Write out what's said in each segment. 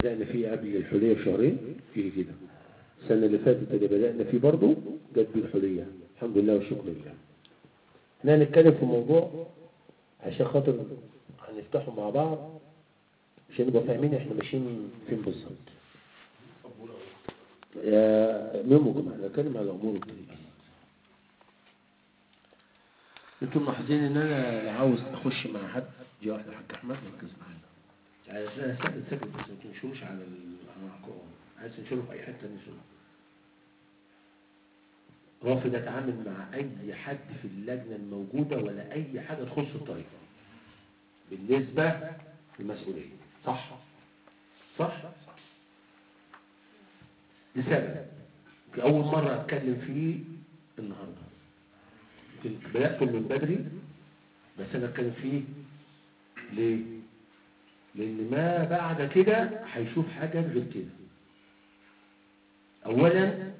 بدأنا فيه قبل الحلية بشهرين فيه كده السنة اللي فاتت اللي بدأنا فيه برضه جت بيه الحلية الحمد لله والشكر لله احنا هنتكلم في موضوع عشان خاطر هنفتحه مع بعض عشان نبقى فاهمين احنا ماشيين فين بالظبط يا ميمو جماعة نتكلم على الأمور الطريقة انتوا ملاحظين ان انا لا عاوز اخش مع حد جه واحد الحاج احمد ركز معانا عايز انا ساكت ساكت بس ما تنشروش على المعقوم عايز تنشره في اي حته نشره رافض اتعامل مع اي حد في اللجنه الموجوده ولا اي حاجه تخص الطريقه بالنسبه للمسؤوليه صح صح لسبب اول مره اتكلم فيه النهارده كنت بدأته من بدري بس أنا أتكلم فيه ليه؟ لأن ما بعد كده هيشوف حاجة غير كده أولا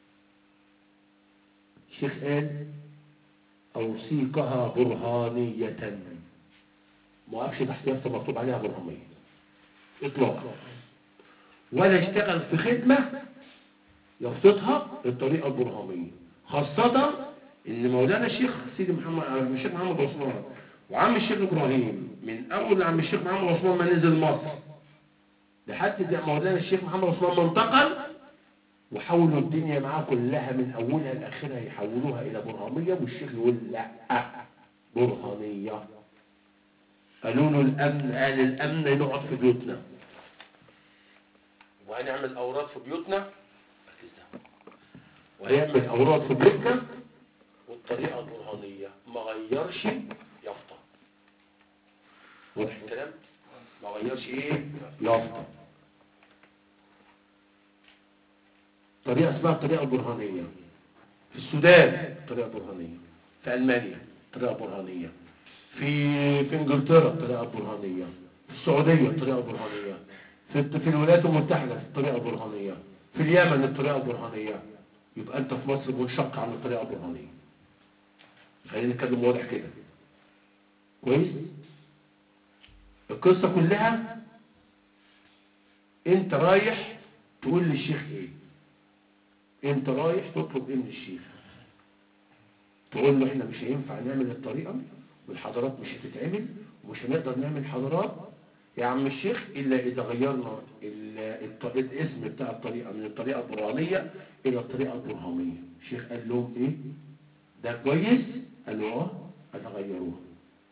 الشيخ قال أوصيكها برهانية ما وقفش تحت يافطة مكتوب عليها برهانية إطلاقا ولا اشتغل في خدمة يفطتها بالطريقة البرهانية خاصة ان مولانا الشيخ سيدي محمد الشيخ محمد عثمان وعم الشيخ ابراهيم من اول عم الشيخ محمد عثمان ما نزل مصر لحد مولانا الشيخ محمد عثمان ما انتقل وحولوا الدنيا معاه كلها من اولها لاخرها يحولوها الى برهانيه والشيخ يقول لا برهانيه قالوا له الامن قال الامن نقعد في بيوتنا وهنعمل اوراد في بيوتنا وهيعمل اوراد في بيوتنا والطريقة البرهانية ما غيرش يافطة واضح الكلام ما غيرش ايه يافطة طريقة اسمها الطريقة البرهانية في السودان طريقة برهانية في ألمانيا طريقة برهانية في في انجلترا طريقة برهانية في السعودية طريقة برهانية في في الولايات المتحدة الطريقة البرهانية في اليمن الطريقة البرهانية يبقى انت في مصر منشق عن الطريقة البرهانية خلينا نتكلم واضح كده كويس القصة كلها انت رايح تقول للشيخ ايه انت رايح تطلب ايه من الشيخ تقول له احنا مش هينفع نعمل الطريقة والحضارات مش هتتعمل ومش هنقدر نعمل حضارات يا عم الشيخ الا اذا غيرنا الاسم بتاع الطريقة من الطريقة البرهانية الى الطريقة البرهانية الشيخ قال لهم ايه ده كويس قالوا اه هتغيروها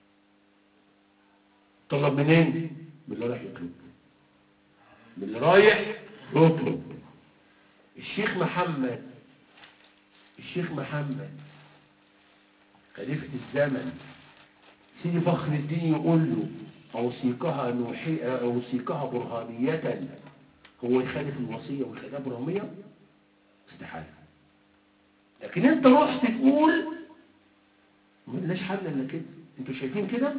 طلب منين من اللي رايح يطلب من اللي رايح يطلب الشيخ محمد الشيخ محمد خليفة الزمن سيدي فخر الدين يقول له أوصيكها نوحي أوصيكها برهانية هو يخالف الوصية ويخالفها برهانية استحالة لكن انت رحت تقول ملناش حل الا كده انتوا شايفين كده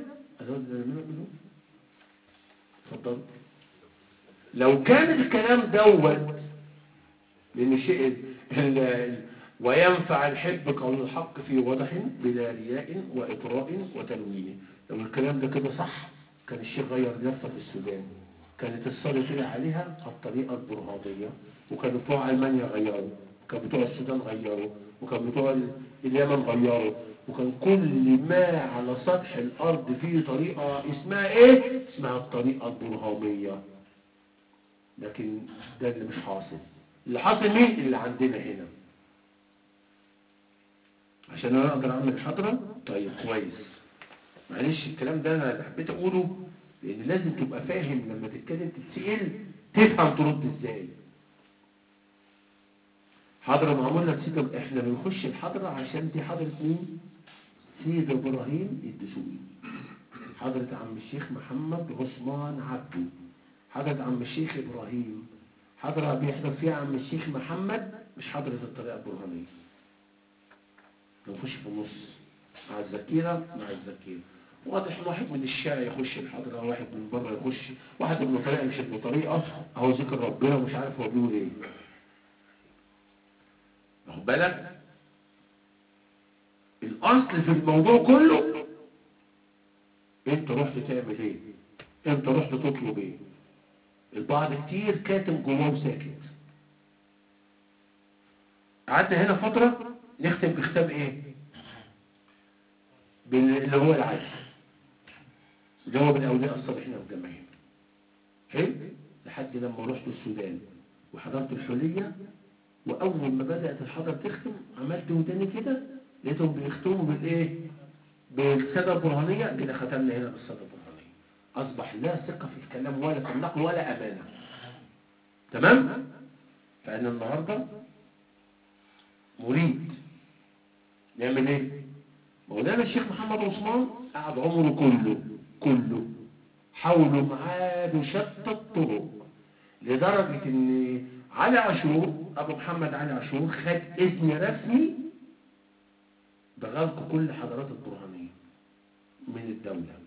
اتفضل لو كان الكلام دوت لان شيء وينفع الحب قول الحق في وضح بلا رياء واطراء وتلوين لو الكلام ده كده صح كان الشيخ غير لفه في السودان كانت الصلاة طلع عليها الطريقة البرهانية وكان بتوع ألمانيا غيروا وكان بتوع السودان غيروا وكان بتوع اليمن غيروا وكان كل ما على سطح الأرض فيه طريقة اسمها ايه اسمها الطريقة البرهامية لكن ده اللي مش حاصل اللي حاصل مين اللي عندنا هنا عشان انا اقدر اعمل حضرة طيب كويس معلش الكلام ده انا حبيت اقوله لان لازم تبقى فاهم لما تتكلم تتسأل تفهم ترد ازاي حضرة معمول لك سيدة احنا بنخش الحضرة عشان دي حضرة مين سيد ابراهيم الدسوقي حضرة عم الشيخ محمد عثمان عبده حضرة عم الشيخ ابراهيم حضرة بيحضر فيها عم الشيخ محمد مش حضرة الطريقة البرهانية نخش في النص مع الذكيرة مع الذكيرة واضح واحد من الشارع يخش الحضرة واحد من بره يخش واحد من طريقة مش ابن طريقة اهو ذكر ربنا ومش عارف هو بيقول ايه واخد بالك الاصل في الموضوع كله انت رحت تعمل ايه انت رحت تطلب ايه البعض كتير كاتم جواه وساكت قعدنا هنا فترة نختم بختام ايه بال- اللي هو العادي اللي هو بالاولياء الصالحين والجماهير حلو لحد لما رحت السودان وحضرت الحلية واول ما بدأت الحضر تختم عملت وداني كده لقيتهم بيختموا بالايه بالسادة البرهانية كده ختمنا هنا بالسادة البرهانية اصبح لا ثقة في الكلام ولا في النقل ولا امانة تمام فانا النهارده مريد نعمل ايه مولانا الشيخ محمد عثمان قعد عمره كله كله حاولوا معاه بشتى الطرق لدرجة ان علي عاشور ابو محمد علي عاشور خد اذن رسمي بغلق كل حضارات البرهانية من الدولة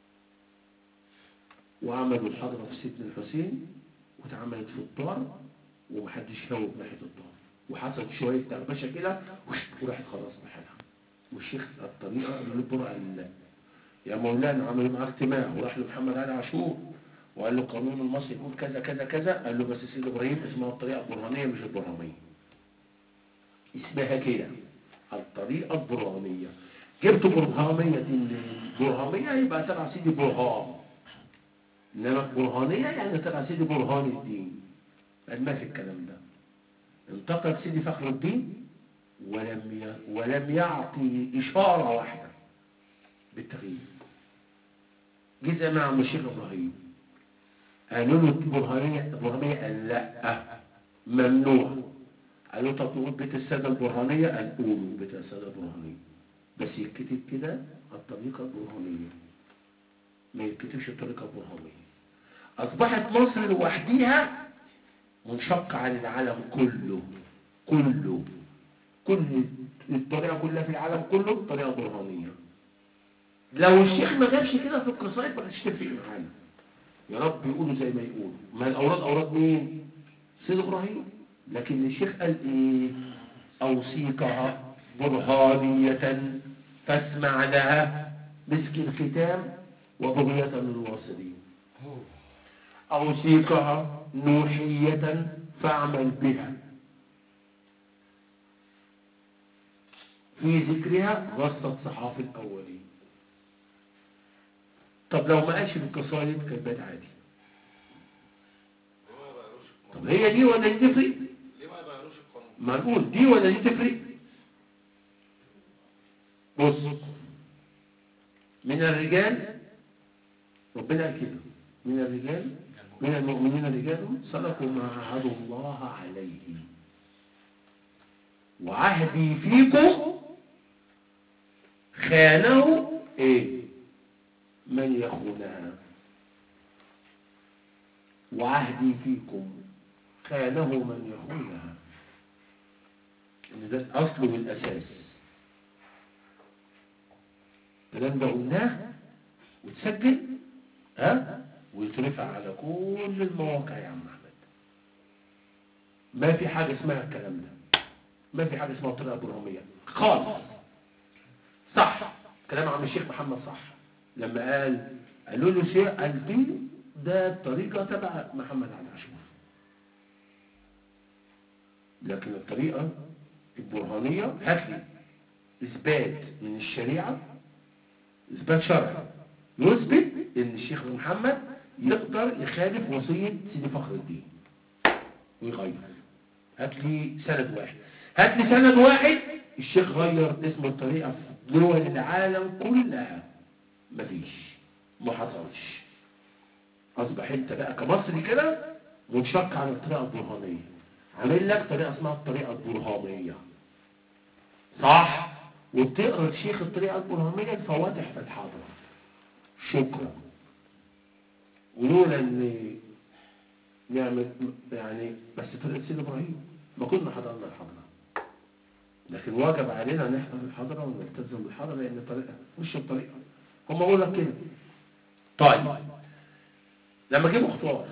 وعملوا الحضرة في سيدنا الحسين واتعملت في الدار ومحدش هاوب ناحية الدار وحصل شوية تغبشة كده وش- وراحت خلاص بحالها والشيخ الطريقة قال له البرع قال لا يا مولانا عملوا معاه اجتماع وراح له محمد علي عاشور وقال له القانون المصري يقول كذا كذا كذا قال له بس سيد ابراهيم اسمها الطريقة البرهانية مش البرهانية اسمها كده الطريقة البرهانية جبت برهانية البرهانية يبقى تبع سيدي برهان انما برهانية يعني تبع سيدي برهان الدين قال ما في الكلام ده انتقد سيدي فخر الدين ولم ي... ولم يعطي إشارة واحدة بالتغيير جه مع عم الشيخ إبراهيم قالوا له البرهانية البرهانية قال لا ممنوع قالوا طب نقول بيت السادة البرهانية قال قولوا بيت السادة البرهانية بس يتكتب كده الطريقة البرهانية ما يتكتبش الطريقة البرهانية أصبحت مصر لوحديها منشقة عن العالم كله كله كل الطريقة كلها في العالم كله طريقة برهانية لو الشيخ ما جابش كده في القصائد ما كانتش تفرق معانا يا رب يقولوا زي ما يقولوا ما الأوراد أوراد مين؟ سيد إبراهيم لكن الشيخ قال إيه؟ أوصيكها برهانية فاسمع لها مسك الختام وبغية للواصلين أوصيكها نوحية فاعمل بها في ذكرها غصة صحاف الأولين طب لو ما قالش بالقصائد كان بات عادي ليه ما يغيروش القانون طب هي دي ولا دي تفرق ليه ما يغيروش القانون ما نقول دي ولا دي تفرق بص من الرجال ربنا قال كده من الرجال من المؤمنين رجال صدقوا ما عهدوا الله عليه وعهدي فيكم خانه ايه من يخونها وعهدي فيكم خانه من يخونها ان ده الاصل والاساس الكلام ده قلناه وتسجل ها ويترفع على كل المواقع يا عم احمد ما في حاجه اسمها الكلام ده ما في حاجه اسمها الطريقه البرهميه خالص صح كلام عم الشيخ محمد صح لما قال قالوا له شيء قال دي ده طريقه تبع محمد علي عاشور لكن الطريقه البرهانيه هات لي اثبات من الشريعه اثبات شرعي يثبت ان الشيخ محمد يقدر يخالف وصيه سيدي فخر الدين ويغير هات لي سند واحد هات لي سند واحد الشيخ غير اسم الطريقه في دول العالم كلها مفيش ما حصلش اصبح انت بقى كمصري كده منشق عن الطريقه البرهانيه عامل لك طريقه اسمها الطريقه البرهانيه صح وبتقرا الشيخ الطريقه البرهانيه الفواتح في الحاضره شكرا ولولا ان نعمل يعني بس طريقه سيد ابراهيم ما كنا حضرنا الحضره لكن واجب علينا نحضر الحضره ونلتزم بالحضره لان الطريقه مش الطريقه هم بقول لك كده طيب لما جه مختار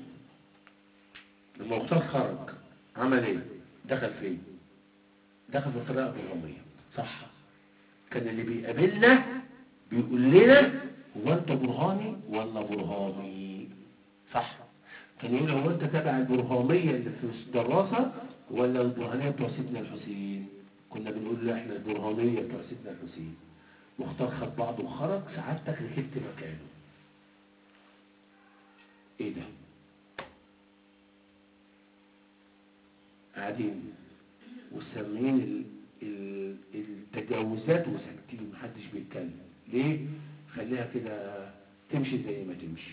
لما مختار خرج عمل ايه دخل فين دخل في الطريقه البرهانيه صح كان اللي بيقابلنا بيقول لنا هو انت برهاني ولا برهاني صح كان يقول هو انت تابع البرهامية اللي في الدراسة ولا البرهانية بتوع سيدنا الحسين كنا بنقول له احنا البرهانية بتوع سيدنا الحسين واختار خد بعضه وخرج سعادتك ركبت مكانه ايه ده قاعدين وسامعين ال- ال- التجاوزات وساكتين محدش بيتكلم ليه خليها كده تمشي زي ما تمشي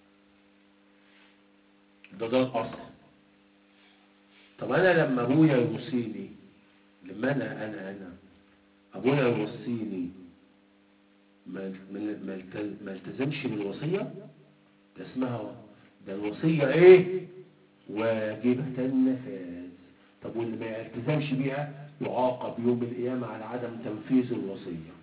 ده ده الاصل طب انا لما ابويا يوصيني لما انا انا انا ابويا يوصيني ما ما- ما الت- ما التزمش بالوصيه ده اسمها ده الوصيه ايه واجبة النفاذ طب واللي ما يلتزمش بيها يعاقب يوم القيامة على عدم تنفيذ الوصية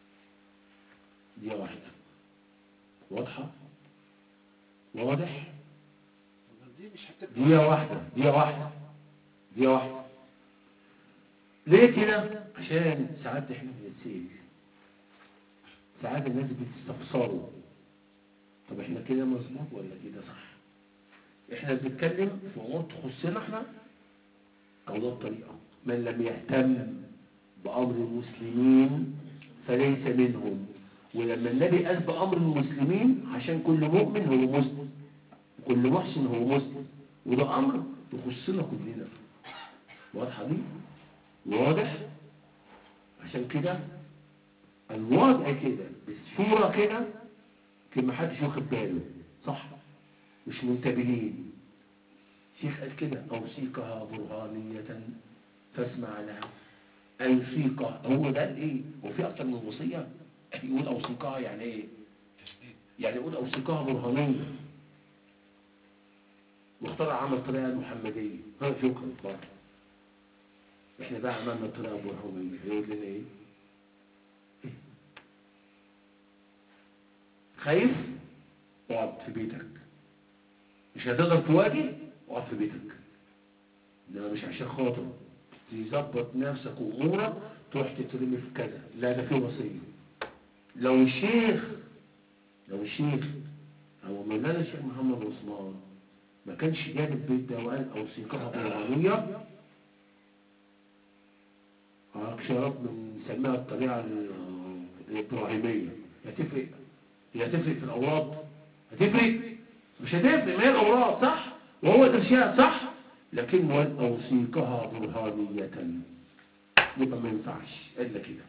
دي واحدة واضحة واضح دي مش هتبقى دي واحدة دي واحدة دي واحدة ليه كده عشان ساعات احنا بنتسأل ساعات الناس بتستفسروا طب احنا كده مظبوط ولا كده صح احنا بنتكلم في امور تخصنا احنا او ده الطريقه من لم يهتم بامر المسلمين فليس منهم ولما النبي قال بامر المسلمين عشان كل مؤمن هو مسلم وكل محسن هو مسلم وده امر يخصنا كلنا واضحه دي واضح عشان كده الوضع كده بالصوره كده كان محدش واخد باله صح مش منتبهين شيخ قال كده أوصيكها برهانية فاسمع لها أوصيكها هو ده ايه هو في أكتر من وصية يقول أوصيكها يعني ايه تشديد يعني يقول أوصيكها برهانية واخترع عمل طريقة المحمدية ها شكرا بره احنا بقى عملنا طريقة برهانية يقول لنا ايه إيه؟ خايف اقعد في بيتك مش هتقدر تواجه اقعد في بيتك ده مش عشان خاطر تظبط نفسك وامورك تروح تترمي في كذا لا ده في وصيه لو الشيخ لو الشيخ او مولانا الشيخ محمد عثمان ما كانش جاب البيت ده وقال اوصيكها برهانيه شراب بنسميها الطريقه ال- الابراهيميه هتفرق هي هتفرق في الاوراد هتفرق مش هتفرق ما هي الاوراد صح وهو الارشاد صح لكن اوصيكها برهانيه يبقى ما ينفعش الا كده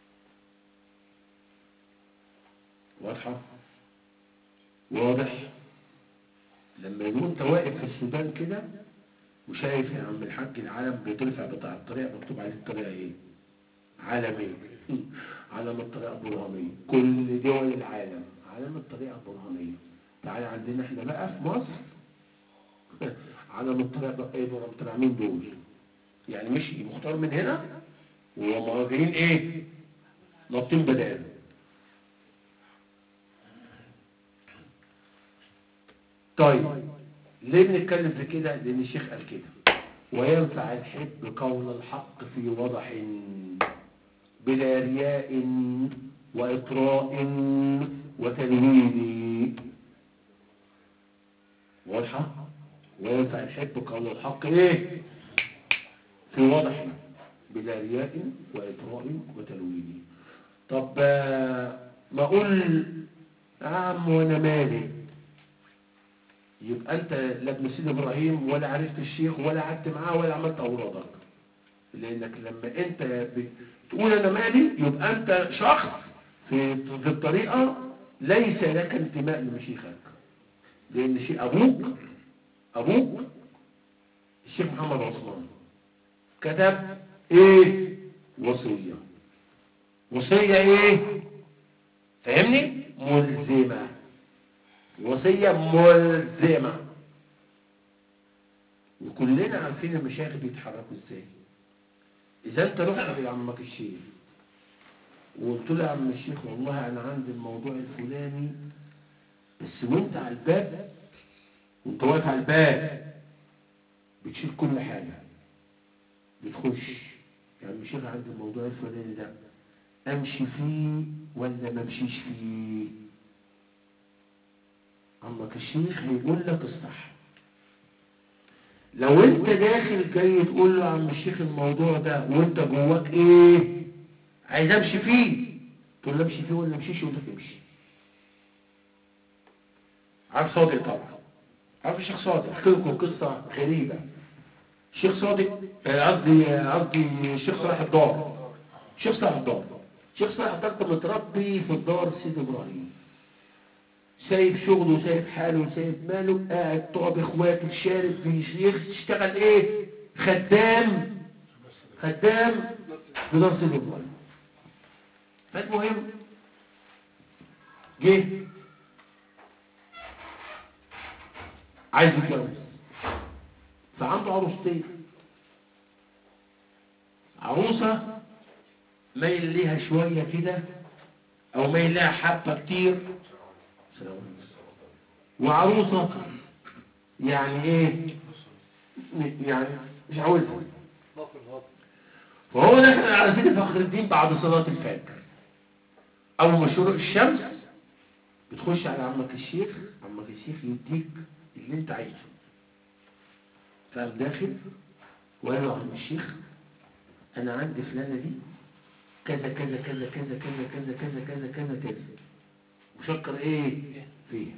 واضحه واضح لما يكون انت واقف في السودان كده وشايف يا عم الحاج العلم بيترفع بتاع الطريقه مكتوب عليه الطريقه ايه عالمي علم الطريقه البرهانيه كل دول العالم علم الطريقه البرهانيه تعالى عندنا احنا بقى في مصر علم الطريقه ايه دول طلع مين دول يعني مشي مختار من هنا ومواجهين ايه نطين بداله طيب ليه بنتكلم في كده لان الشيخ قال كده وينفع الحب قول الحق في وضح بلا رياء وإطراء وتلوين واضحة وينفع الحب قول الحق ايه في وضح بلا رياء وإطراء وتلوين طب آه، ما اقول يا عم وانا مالي يبقى انت لا ابن سيدي ابراهيم ولا عرفت الشيخ ولا قعدت معاه ولا عملت اورادك لانك لما انت بتقول انا مالي يبقى انت شخص في في الطريقه ليس لك انتماء لمشيخك لان شيء ابوك ابوك الشيخ محمد عثمان كتب ايه وصيه وصيه ايه فاهمني ملزمه وصية ملزمة وكلنا عارفين المشايخ بيتحركوا ازاي اذا انت رحت لعمك الشيخ وقلت له يا عم الشيخ والله انا عندي الموضوع الفلاني بس وانت على الباب وانت واقف على الباب بتشيل كل حاجة بتخش يا عم الشيخ عندي الموضوع الفلاني ده امشي فيه ولا ما امشيش فيه عمك الشيخ هيقول لك الصح لو انت داخل جاي تقول له يا عم الشيخ الموضوع ده وانت جواك ايه عايز امشي فيه تقول له امشي فيه ولا امشيش يقول لك امشي عارف صادق طبعا عارف الشيخ صادق احكي لكم قصه غريبه الشيخ صادق آه، قصدي آه، قصدي الشيخ صلاح الدار الشيخ صلاح الدار الشيخ صلاح الدار ده متربي في الدار سيد ابراهيم سايب شغله سايب حاله سايب ماله قاعد طابخ واكل شارب بيشتغل ايه خدام خدام في دار سيد ابراهيم فالمهم جه عايز يتجوز فعنده عروستين عروسة مايل ليها شوية كده او مايل لها حبة كتير سلام عليكم. وعروسة يعني ايه يعني مش عاوزها فهو دخل على سيدي فخر الدين بعد صلاة الفجر اول ما شروق الشمس بتخش على عمك الشيخ عمك الشيخ يديك اللي انت عايزه فقام داخل وقال له يا عم الشيخ انا عندي فلانه دي كذا كذا كذا كذا كذا كذا كذا كذا كذا كذا وشكر ايه فيها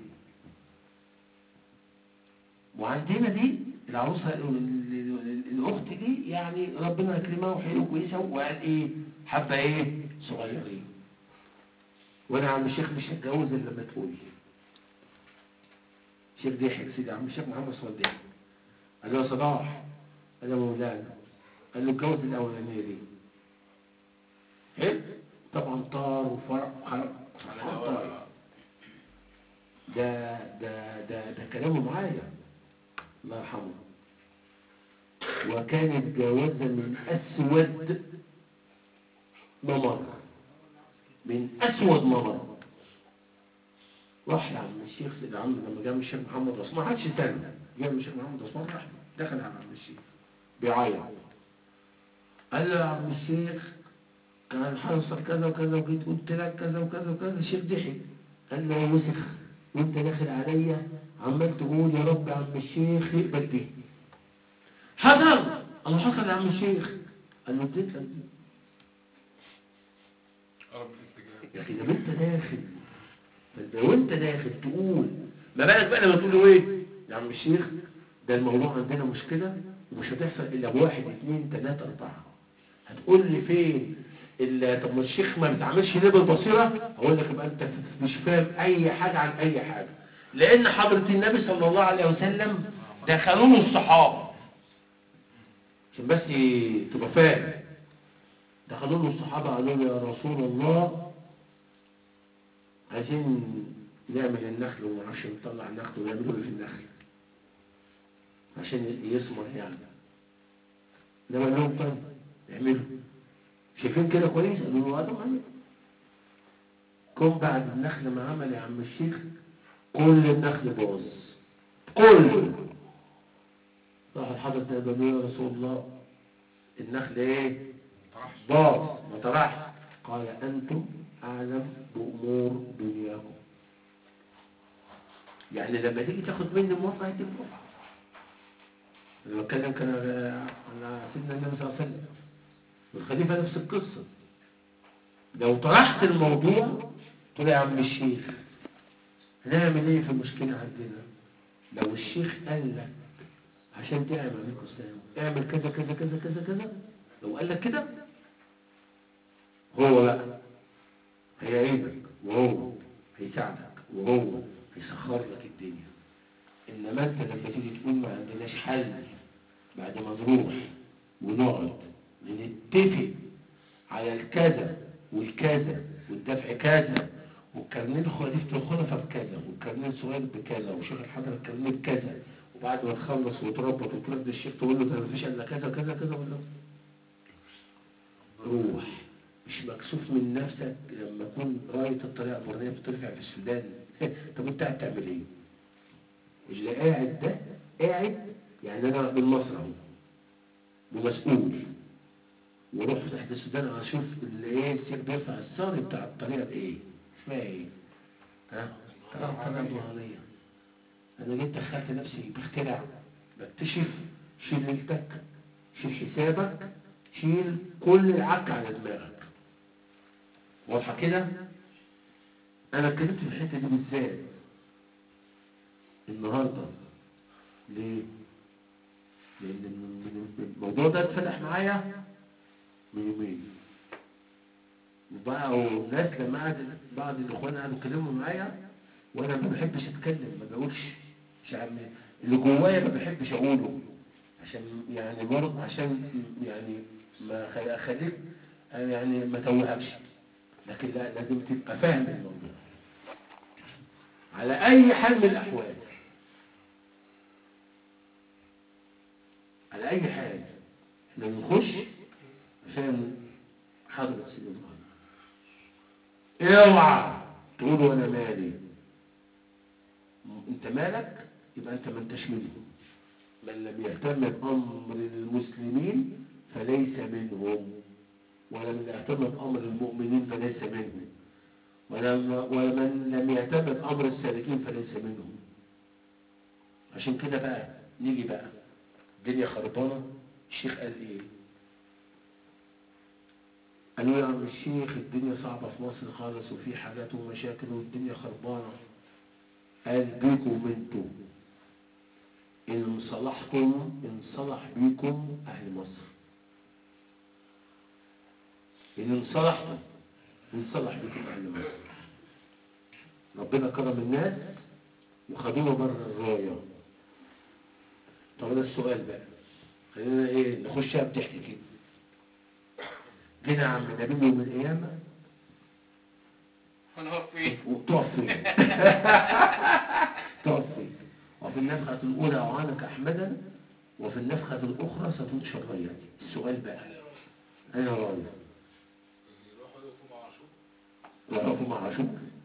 وعندنا دي العروسه ال- ال- ال- الاخت دي يعني ربنا يكرمها وحلوه كويسه وقال ايه حبه ايه صغيرين وانا يا عم الشيخ مش هتجوز الا لما تقول الشيخ ضحك سيدي عم الشيخ محمد صلاح ضحك قال له يا صلاح قال له يا مولانا قال له اتجوز الاولانيه دي حلو طبعا طار وفرق وخرق سبحان الله ده ده ده ده كلامه معايا الله يرحمه وكانت جوازة من أسود ما مر من أسود ما مر راح لعم الشيخ سيد عم لما جاب الشيخ محمد عثمان ما حدش استنى جاب الشيخ محمد عثمان راح دخل على عم الشيخ بيعيط قال له يا عم الشيخ كان حصل كذا وكذا وجيت قلت لك كذا وكذا وكذا الشيخ ضحك قال له يا وسخ وانت داخل عليا عمال تقول يا رب يا عم الشيخ يقبل بيه حصل الله حصل يا عم الشيخ قال له اديت لك دي. قرب الاستجابة يا اخي ده انت داخل فانت وانت داخل تقول ما بالك بقى لما تقول له ايه يا عم الشيخ ده الموضوع عندنا مشكلة ومش هتحصل الا بواحد اثنين ثلاثة اربعة هتقول لي فين ال- طب ما الشيخ ما بيتعاملش ليه بالبصيرة هقول لك يبقى انت مش فاهم اي حاجة عن اي حاجة لان حضرة النبي صلى الله عليه وسلم دخلوا له الصحابة عشان بس تبقى فاهم دخلوا له الصحابة قالوا له يا رسول الله عايزين نعمل النخل وما نعرفش نطلع النخل ونعمله إيه في النخل عشان يثمر يعني ده قال لهم طيب اعملوا شايفين كده كويس قالوا له هذا عمل كم بعد النخل ما عمل يا عم الشيخ كل النخل باظ كل راح الحضر ده قالوا له يا رسول الله النخل ايه باظ ما طرحش قال انتم اعلم بامور دنياكم يعني لما تيجي تاخد مني موافقه هديك موافقه لما اتكلم كان على على سيدنا النبي صلى الله عليه وسلم والخليفه نفس القصه لو طرحت الموضوع تقول يا عم الشيخ هنعمل ايه في المشكله عندنا لو الشيخ قال لك عشان تعمل عليكم السلام اعمل كذا كذا كذا كذا كذا لو قال لك كده هو بقى هيعينك وهو هيساعدك وهو هيسخر لك الدنيا انما انت لما تيجي تقول ما عندناش حل بعد ما نروح ونقعد نتفق على الكذا والكذا والدفع كذا والكارنيه خليفة الخلفاء بكذا والكارنيه الصغير بكذا وشيخ الحضر الكارنيه بكذا وبعد ما تخلص وتربط وترد الشيخ تقول له ده مفيش الا كذا كذا كذا ولا روح مش مكسوف من نفسك لما تكون راية الطريقة البرية بترفع في السودان طب انت قاعد تعمل ايه؟ اللي قاعد ده قاعد يعني انا من مصر اهو ومسؤول ورحت تحت السودان اشوف اللي ايه السير بيرفع الصاري بتاع الطريقة ايه؟ اسمها ايه؟ ها؟ طريقة الطريقة البرهانية انا جيت دخلت نفسي بخترع بكتشف شيل ليلتك شيل حسابك شيل كل العك على دماغك واضحة كده انا اتكلمت في الحتة دي بالذات النهاردة ليه لان من- من- الموضوع ده اتفتح معايا من يومين وبقى والناس لما قعد بعض الاخوان قعدوا يتكلموا معايا وانا ما بحبش اتكلم ما بقولش مش عم اللي جوايا ما بحبش اقوله عشان يعني برضه عشان يعني ما خ- اخليك يعني ما توهكش لكن لا لازم تبقى فاهم الموضوع على اي حال من الاحوال على اي حال احنا بنخش عشان حضرة سيدنا محمد اوعى تقولوا انا مالي انت مالك يبقى انت ما انتش منهم من لم يهتم بامر المسلمين فليس منهم ولم يهتم بامر المؤمنين فليس منهم ولم ومن لم يهتم بامر السالكين فليس منهم عشان كده بقى نيجي بقى الدنيا خربانه الشيخ قال ايه قالوا يا عم الشيخ الدنيا صعبة في مصر خالص وفي حاجات ومشاكل والدنيا خربانة قال بيكم انتوا إن صلحتم إن صلح بيكم أهل مصر إن انصلحتم إن صلح بيكم أهل مصر ربنا كرم الناس وخدونا بره الراية طب ده السؤال بقى خلينا ايه نخشها بضحك كده جينا عم نبي يوم القيامة هنقف فين؟ وتقف فين تقف فين وفي النفخة الأولى أعانك أحمدا وفي النفخة الأخرى ستنشر غيرتي السؤال بقى أنا راضي يروحوا يقفوا مع عاشور وقفوا مع عاشور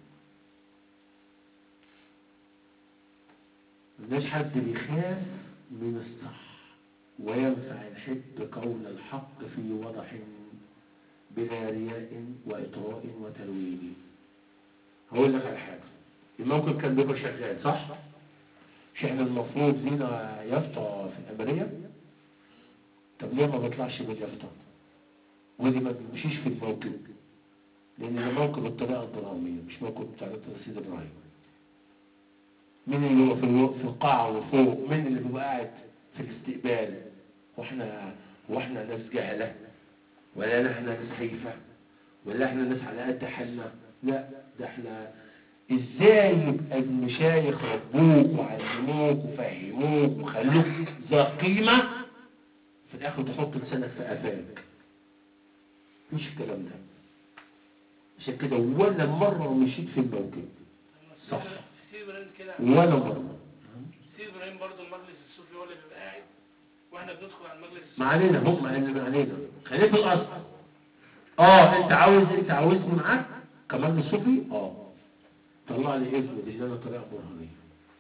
ملناش حد بيخاف من الصح وينفع الحب قول الحق في وضح بلا رياء وإطراء وتلوين هقول لك على حاجة الموقف كان بيبقى شغال صح؟ مش احنا المفروض لينا يافطة في الأمرية؟ طب ليه ما بطلعش باليافطة؟ ودي ما بيمشيش في الموقف لأن ده موقف الطريقة الدرامية مش موقف بتاع رصيد إبراهيم مين اللي هو في الو- في القاعة وفوق مين اللي بيبقى قاعد في الاستقبال واحنا واحنا ناس جهلة ولا احنا ناس خايفة ولا احنا ناس على قد حالنا لا ده احنا ازاي يبقى المشايخ ربوك وعلموك وفهموك وخلوك ذا قيمة في الاخر تحط لسانك في قفاك مفيش الكلام ده عشان كده ولا مرة مشيت في الموكب صح. سيد ابراهيم كده ولا مرة سيد ابراهيم برضه المجلس الصوفي هو اللي بيبقى قاعد واحنا بندخل على المجلس الصوفي ما علينا هم اللي ما علينا خلينا في الاصل اه انت عاوز انت عاوزني معاك كمان الصوفي اه طلع لي اذن لان انا طريقه برهانيه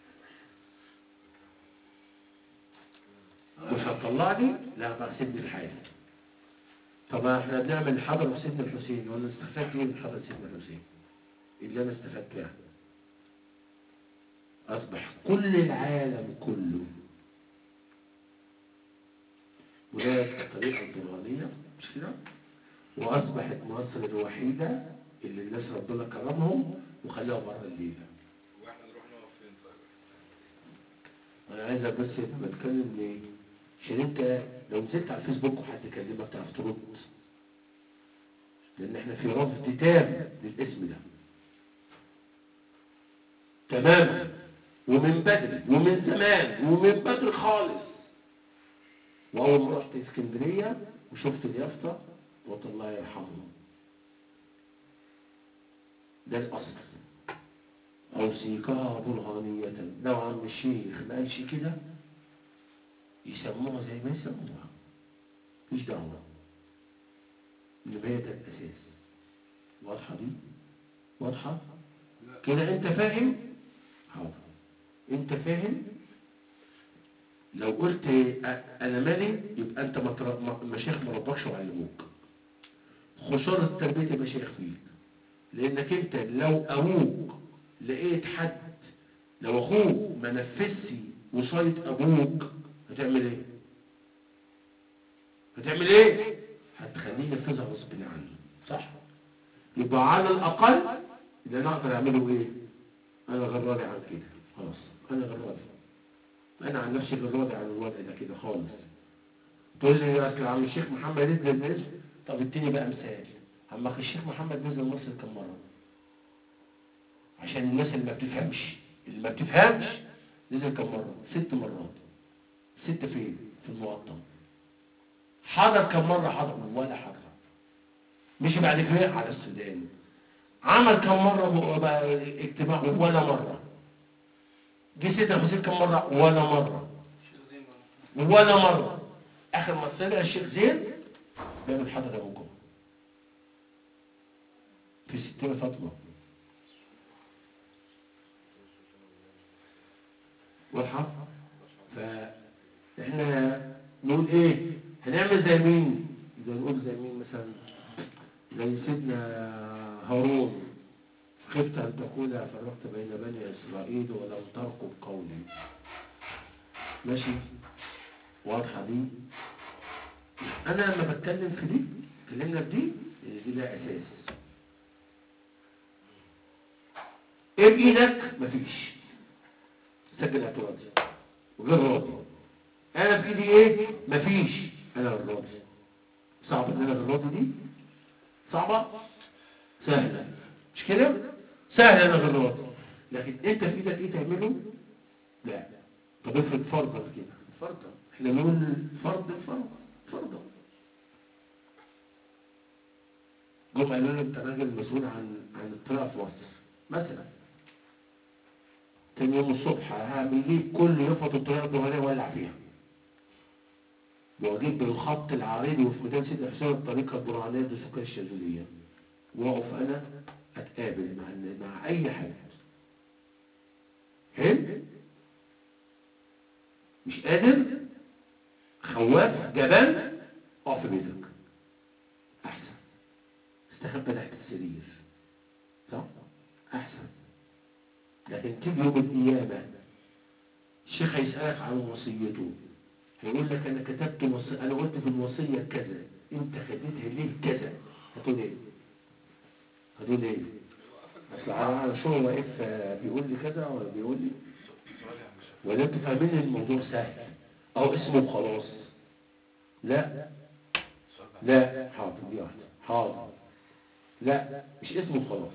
مش هتطلع لي لا بقى سيبني في حالي طب احنا بنعمل حضر في سيدنا الحسين ولا استفدت ايه من حضر سيدنا الحسين اللي انا استفدته يعني اصبح كل العالم كله وده الطريقة البرهانية مش كده؟ وأصبحت مصر الوحيدة اللي الناس ربنا كرمهم وخلاها بره الليلة. واحنا نروح نقف فين طيب؟ أنا عايزك بس بتكلم ليه؟ عشان أنت لو نزلت على الفيسبوك وحد كلمك تعرف ترد. لأن إحنا في رفض تام للاسم ده. تماما ومن بدري ومن زمان ومن بدري خالص. وأول ما رحت اسكندرية وشفت اليافطة قلت الله يرحمه ده الأصل أوصيكها برهانية لو عم الشيخ ما قالش كده يسموها زي ما يسموها مش دعوة إنما هي ده الأساس واضحة دي؟ واضحة؟ كده أنت فاهم؟ حاضر أنت فاهم؟ لو قلت أ- انا مالي يبقى انت ما تر- ما- المشايخ ما ربكش وعلموك خسارة تربية المشايخ فيك لانك انت لو ابوك لقيت حد لو اخوك ما نفذش وصاية ابوك هتعمل ايه هتعمل ايه هتخليه ينفذها غصب عنه صح يبقى على الاقل اللي انا اقدر اعمله ايه انا غير راضي عن كده خلاص انا غير راضي انا عن نفسي غير راضي عن الوضع ده كده خالص تقول لي يا اصل عم الشيخ محمد ادى الناس طب اديني بقى مثال عم اخي الشيخ محمد نزل مصر كم مره عشان الناس اللي ما بتفهمش اللي ما بتفهمش نزل كم مره ست مرات ست فين في المقطم حضر كم مره حضر ولا حضر مشي بعد كده على السودان عمل كم مره بقى اجتماع ولا مره جه سيدنا حسين كم مره ولا مره شيخ زين بقى. ولا مرة آخر ما طلع الشيخ زين بيعمل حضرة أبو جمعة في ستين فاطمة واضحة؟ فإحنا نقول إيه؟ هنعمل زي مين؟ زي نقول زي مين مثلا؟ زي سيدنا هارون خفت أن تقول فرقت بين بني إسرائيل ولم ترقب قولي ماشي واضحة دي أنا لما بتكلم في دي اتكلمنا في دي إن دي لها أساس إيه بإيدك؟ مفيش سجل اعتراضي غير راضي أنا في إيدي إيه؟ مفيش أنا غير راضي صعب إن أنا غير راضي دي؟ صعبة؟ سهلة مش كده؟ سهلة أنا غير راضي لكن أنت في إيدك إيه تعمله؟ لا طب افرض فرضا كده فرضا احنا نقول فرض الفرض فرضا جم قالوا له انت راجل مسؤول عن عن الطريقه في مصر مثلا تاني يوم الصبح هعمل ليه كل يفط الطريقه الجمهوريه ولع فيها واجيب بالخط العريضي وفي ميدان سيدي حسين الطريقه البرهانيه الدسوقيه الشاذليه واقف انا اتقابل مع مع اي حد حلو مش قادر خواف جبان اقف في بيتك احسن استخبى تحت السرير صح احسن لكن تيجي يوم القيامه الشيخ هيسالك عن وصيته هيقول لك انا كتبت وصي... انا قلت في الوصيه كذا انت خدتها ليه كذا هتقول ايه هتقول ايه اصل على شو واقف آه، بيقول لي كذا ولا بيقول لي سؤال يا عم الشيخ ولا انتوا فاهمين ان الموضوع سهل او اسمه خلاص لا السؤال بقى لا حاضر دي واحده حاضر لا مش اسمه خلاص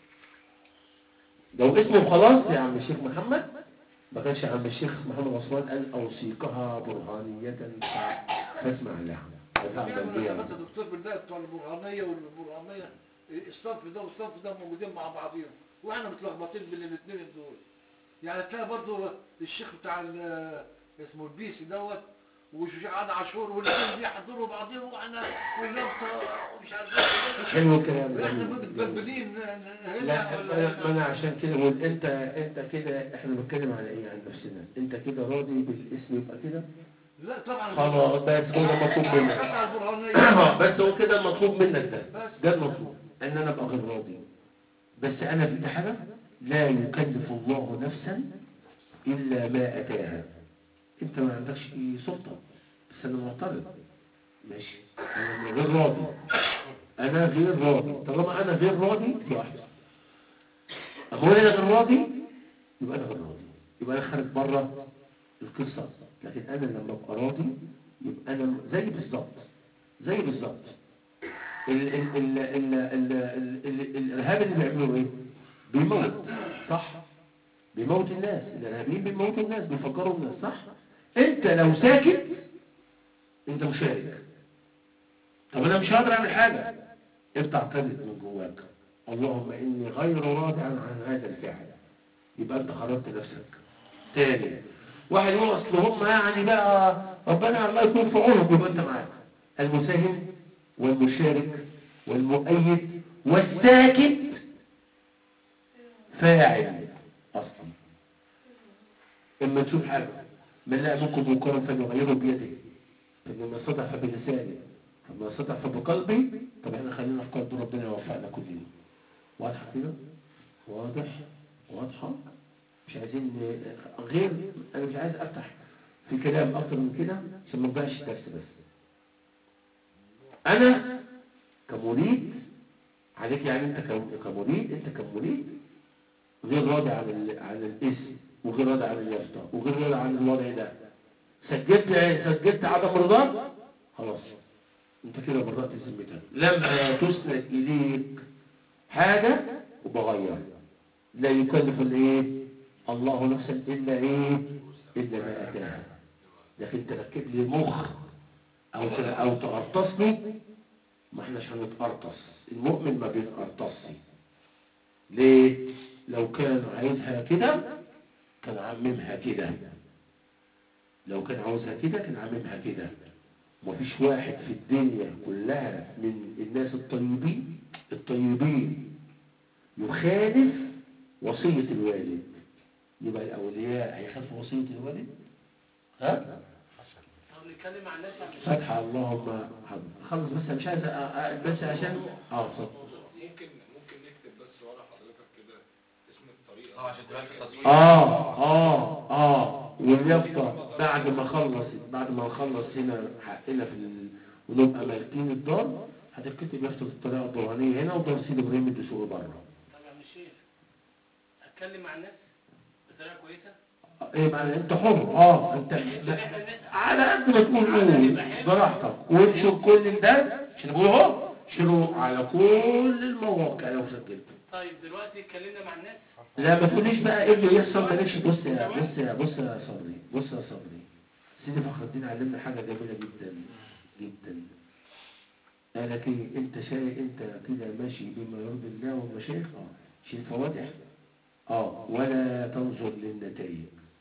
لو اسمه خلاص يا عم الشيخ محمد ما كانش عم الشيخ محمد عثمان قال اوصيكها برهانية ف- فاسمع لها وتعمل بيعملوا بيها. يا باشا دكتور بالله بتوع البرهانيه والبرهانيه الصف ده والصف ده موجودين مع بعضهم واحنا متلخبطين بين الاثنين دول يعني تلاقي برضه الشيخ بتاع ال- اسمه البيسي دوت وشعان عاشور والاثنين بيحضروا بعضهم واحنا واللمسه ومش عارف ايه حلو الكلام احنا جميل. متبلبلين لا هنا انا ولا ما انا عشان كده بقول انت انت كده احنا بنتكلم على ايه عن نفسنا انت كده راضي بالاسم يبقى كده لا طبعا خلاص بس هو ده المطلوب منك قطع البرهانيه بس هو كده المطلوب منك ده بس. ده المطلوب ان انا ابقى غير راضي بس انا في حاجه لا يكلف الله نفسا الا ما اتاها انت ما عندكش اي سلطه بس انا معترض ماشي انا غير راضي انا غير راضي طالما انا غير راضي دي واحده اقول انا غير راضي يبقى انا غير راضي يبقى انا خارج بره القصه لكن انا لما ابقى راضي يبقى انا زي بالظبط زي بالظبط ال- ال- ال- ال- ال- ال- ال- الارهاب اللي بيعملوا ايه بيموت صح بيموت الناس الارهابيين بيموتوا الناس بيفجروا الناس صح انت لو ساكت انت مشارك طب انا مش هقدر اعمل حاجه انت اعترض من جواك اللهم اني غير راض عن عن هذا الفعل يبقى انت خرجت نفسك تاني واحد يقول اصل هم يعني بقى ربنا الله يكون في عونهم يبقى انت معاك المساهم والمشارك والمؤيد والساكت فاعل اصلا اما تشوف حاجه من لا منكم منكرا فليغيره بيده فانما استطع فبلسانه فما استطع فبقلبي طب احنا خلينا في قلب ربنا يوفقنا كلنا واضحه كده واضح واضحه مش عايزين غير انا مش عايز افتح في كلام اكتر من كده عشان ما نضيعش درس بس انا كمريد عليك يعني انت كم- كمريد انت كمريد غير راضي عن ال... عن الاسم وغير راضي عن اليافطه وغير راضي عن الوضع ده سجلت سجلت عدم رضاك خلاص انت كده برأت ذمتك لما تسند اليك حاجه وبغير لا يكلف الايه الله نفسا الا ايه الا ما اتاها لكن تركب لي مخ او ت- او تقرطصني ما احناش هنتقرطص المؤمن ما بيتقرطصش ليه لو كان عايزها كده كان عممها كده لو كان عاوزها كده كان عممها كده مفيش واحد في الدنيا كلها من الناس الطيبين الطيبين يخالف وصية الوالد يبقى الأولياء هيخالفوا وصية الوالد ها؟ طب نتكلم عن الناس عشان فتحة اللهم خلص بس مش عايز أ- أ- بس عشان اه اتفضل. ممكن ممكن نكتب بس ورا حضرتك كده اسم الطريقة اه عشان تبقى في التصوير اه اه اه واليافطة بعد ما خلص بعد ما نخلص هنا حقنا في ال... ونبقى مالكين الدار هتتكتب يافطة الطريقة الدورانية هنا ودار سيدي ابراهيم الدسوقي بره طب يا عم الشيخ اتكلم مع الناس بطريقه كويسه ايه معنى انت حر اه انت بحيث ان احنا نسعى على قد ما تقول قول براحتك وانشر كل ده عشان بقول اهو شيروا على كل المواقع لو سجلت طيب دلوقتي اتكلمنا مع الناس لا ما تقوليش بقى ايه اللي يحصل مالكش بص يا بص يا بص يا صبري بص يا صبري سيدي فخر الدين علمنا حاجه جميله جدا جدا قال لك ايه انت شايف انت كده ماشي بما يرضي الله والمشايخ اه شيل فواتح اه ولا تنظر للنتائج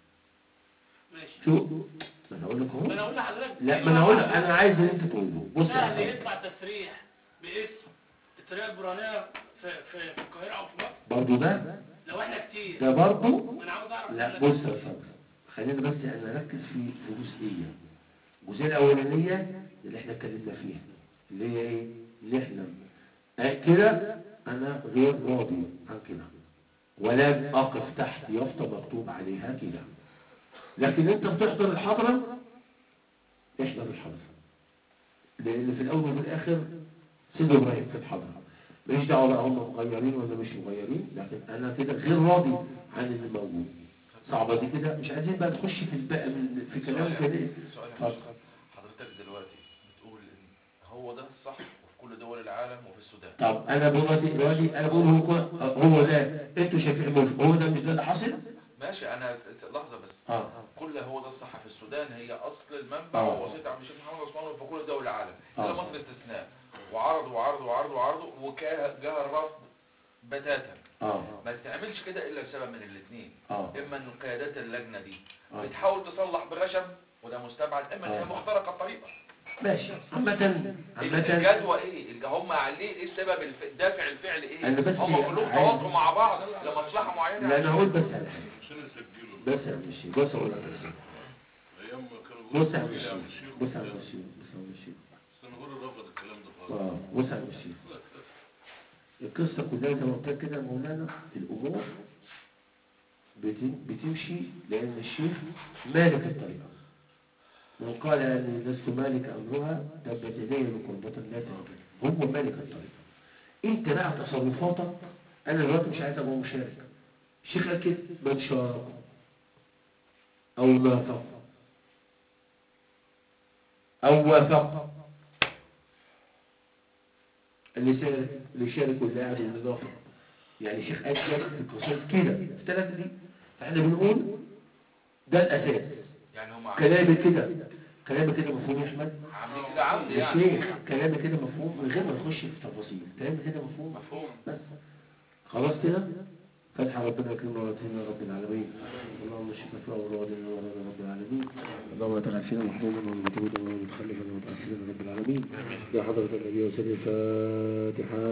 ماشي شو ما انا اقول لك ما انا اهو اقول لحضرتك لا ما انا اقول لك انا عايز اللي انت تقوله بص يا سهل صبري يطلع تسريح باسم الطريقه البرانيه في في في القاهره او في مصر برضو ده لو احنا كتير ده برضو انا عاوز اعرف لا أنا- بص يا صبري خلينا بس انا اركز في في جزئيه الجزئيه الاولانيه اللي احنا اتكلمنا فيها اللي هي ايه اللي احنا آه كده انا غير راضي عن كده ولا اقف تحت يافطه مكتوب عليها كده لكن انت بتحضر الحضره احضر الحضره لان في الاول وفي الاخر سيد ابراهيم في الحضره ماليش دعوه بقى هم مغيرين ولا مش مغيرين لكن انا كده غير راضي عن اللي موجود صعبه دي كده مش عايزين بقى نخش في الباقي من في كلام كده سؤال يا اتفضل. مستر. حضرتك دلوقتي بتقول ان هو ده الصح وفي كل دول العالم وفي السودان طب انا دلوقتي دلوقتي انا بقول هو هو ده انتوا شايفين موافق. هو ده مش ده اللي حاصل ماشي انا لحظه بس اه كل هو ده الصح في السودان هي اصل المنبع آه. ووصيه عبد الشيخ محمد عثمان في كل دول العالم آه. الا مصر استثناء وعرضوا وعرضوا وعرضوا وعرضوا وجاء الرفض بتاتا اه ما تعملش كده الا لسبب من الاثنين اه اما ان قيادات اللجنه دي آه. بتحاول تصلح بغشم وده مستبعد اما ان هي آه. مخترقه الطريقه ماشي عامة عامة الجدوى ايه اللي هم عليه ايه السبب الف... الدافع الفعل ايه أنا بس هم كلهم عايز- تواطؤوا مع بعض لمصلحه معينه لا انا هقول بس على حاجه عشان يسجلوا بس يا عم الشيخ بص اقول لك بس ايام ما كانوا بص يا عم بيقولوا الشيخ الشيخ بص يا عم الشيخ بص يا عم الشيخ السنغور رفض الكلام ده خالص اه بص يا عم الشيخ القصة كلها زي ما قلت لك كده يا مولانا الأمور بت- بتمشي لأن الشيخ مالك الطريقة من قال أني لست مالك أمرها تبت يدي بقربة لا تنكر هو مالك الطريقة أنت بقى تصرفاتك أنا دلوقتي مش عايز أبقى مشارك الشيخ قال كده من شارك أو نافق أو وافق اللي شارك اللي شارك واللي قاعد واللي نافق يعني الشيخ قال شارك في القصص كده الثلاثة دي فاحنا بنقول ده الأساس يعني هم كلامي كده كلامي كده مفهوم يا أحمد عاملين كده عمد يعني الشيخ كلامي كده مفهوم من غير ما نخش في تفاصيل كلامي كده مفهوم مفهوم بس خلاص كده فتحة ربنا يكرمنا ويعطينا رب العالمين اللهم شفا في أورادنا ورانا رب العالمين اللهم تغفرنا محروما ومجهودا ومتخلفا ومتأخرا رب العالمين يا حضرة النبي وسلم الفاتحة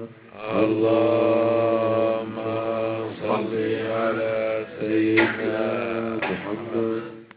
اللهم صل على سيدنا